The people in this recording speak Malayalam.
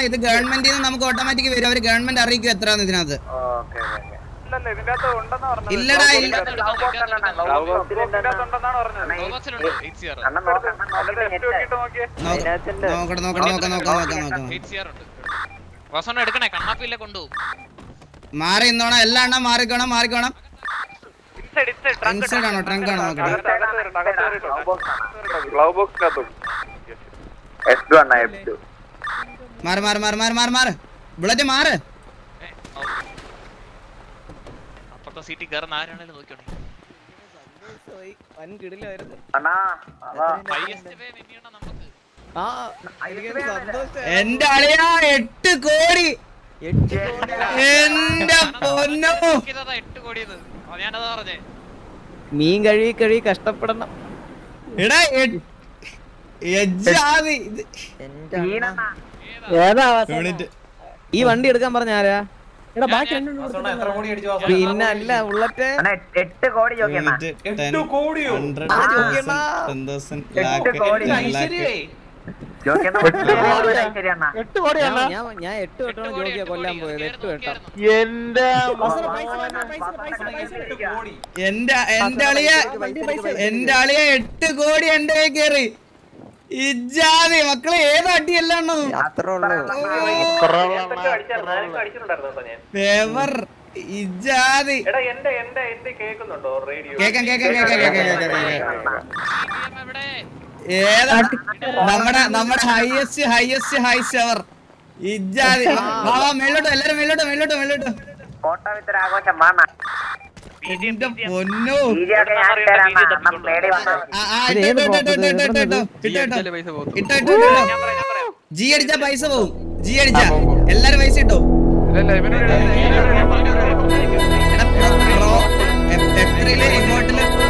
ഇത് ഗവൺമെന്റിൽ നിന്ന് നമുക്ക് ഓട്ടോമാറ്റിക് വരും അവര് ഗവൺമെന്റ് അറിയിക്കും എത്രയാന്ന് ഇതിനകത്ത് ഓക്കെ ഓക്കെ ഇല്ലല്ല ഇതിന്റെ അകത്ത് ഉണ്ടെന്ന് പറഞ്ഞത് ഇല്ലടാ ഇല്ല ഉണ്ടെന്നാണ് പറഞ്ഞത് അണ്ണൻ നോക്കണം അല്ല ലെഫ്റ്റ് നോക്കിയിട്ട് നോക്കിയേ നോക്കട്ടെ നോക്കട്ടെ നോക്കാം നോക്കാം നോക്കാം നോക്കാം വാസോണ്ണ എടുക്കണേ കണ്ണാപ്പില്ലേ കൊണ്ടുപോകും മാറി നിന്നോണം എല്ലാം എണ്ണം മാറിക്കോണം മാറിക്കോണം ഇൻസൈഡ് ഇൻസൈഡ് ട്രങ്ക് ഇൻസൈഡ് ആണോ ട്രങ്ക് ആണോ നോക്കട്ടെ അകത്ത് അകത്ത് വരണ്ട അകത്ത് വരണ്ട ഗ്ലൗ ബോക്സിനകത്തും എഫ് ടു അണ്ണ എഫ് ടു മാറ് മാറ് മാറ് മാറ് മാറ് മാറ് ബുള്ളറ്റ് മാറ് ഏ, ഓക്കേ. അപ്പുറത്തെ സീറ്റിൽ കയറുന്ന ആരാണേലും നോക്കിയോണേ വൻ കിടിലായിരുന്നു അണ്ണാ അതാ ഹൈയസ്റ്റ് പേ മിനിയാണ് നമുക്ക് ആ എനിക്ക് സന്തോഷം എന്റെ അളിയാ എട്ട് കോടി എട്ട് എന്റെ പൊന്നോ ഇതാ എട്ട് കോടിയത് അത് ഞാനതാ പറഞ്ഞേ മീൻ കഴുകി കഴുകി കഷ്ടപ്പെടണം എടാ എ- എജ്ജാതി ഇത് വീണണ്ണ ഏതാ യൂണിറ്റ് ഈ വണ്ടി എടുക്കാൻ പറഞ്ഞ ആരാ എടാ ബാക്കി പിന്നെ അല്ല ഉള്ളറ്റെ അണ്ണാ എട്ട്- എട്ട് കോടി ചോദിക്കണ്ണ യൂണിറ്റ് ടെൻ ഹൺഡ്രഡ് ആ, ചോദിക്കണ്ണാ. ടെൻ തൗസൻഡ് എട്ട് ലാക്ക് കോടി. ലാക്ക് ചോദിക്കണ്ണ ശരിയണ്ണ ഞാൻ- ഞാൻ ഞാൻ എട്ട് വട്ടമാണ് ജോക്കിയെ കൊല്ലാൻ പോയത് എട്ട് വട്ടം എന്റെ എന്റെ എന്റെ അളിയ എന്റെ അളിയ എട്ട് കോടി എന്റെ കയ്യിൽ കയറി ഇജാതി മക്കളെ ഏത് അടിയല്ലാണോ അത്രേ ഉള്ളൂ ഫേവർ ഇജാതി എടാ എന്റെ എന്റെ എന്റെ കേൾക്കുന്നുണ്ടോ റേഡിയോ കേക്കാം കേക്കാം കേക്കാം കേക്കാം കേക്കാം കേക്കാം BGM എവിടെ ഏതാ നമ്മുടെ നമ്മുടെ ഹൈയസ്റ്റ് ഹൈയസ്റ്റ് ഹൈസ്റ്റ് അവർ ഇജാതി വാ വാ മേലോട്ടോ എല്ലാരും മേലോട്ടോ മേലോട്ടോ മേലോട്ടോ കോട്ട വിത്തര ആഘോഷം വേണ എന്റെ പൊന്നോ വീഡിയോക്കെ ഞാൻ തരാണ്ണ അണ്ണൻ മേടി വന്നാൽ ആ, ആ, ഇട്ടോ, ഇട്ടോ, ഇട്ടോ, ഇട്ടോ, ഇട്ടോ, ഇട്ടോ, ഇട്ടോ, ഇട്ടോ, ഇട്ടോ. ഇട്ടോ, ഇട്ടോ, ഇട്ടോ, ഇട്ടോ. ജി അടിച്ചാ പൈസ പോവും ജി അടിച്ചാ എല്ലാരും പൈസ ഇട്ടോ എടാ, പ്രോ- എ- എത്രയില് ഇങ്ങോട്ടില്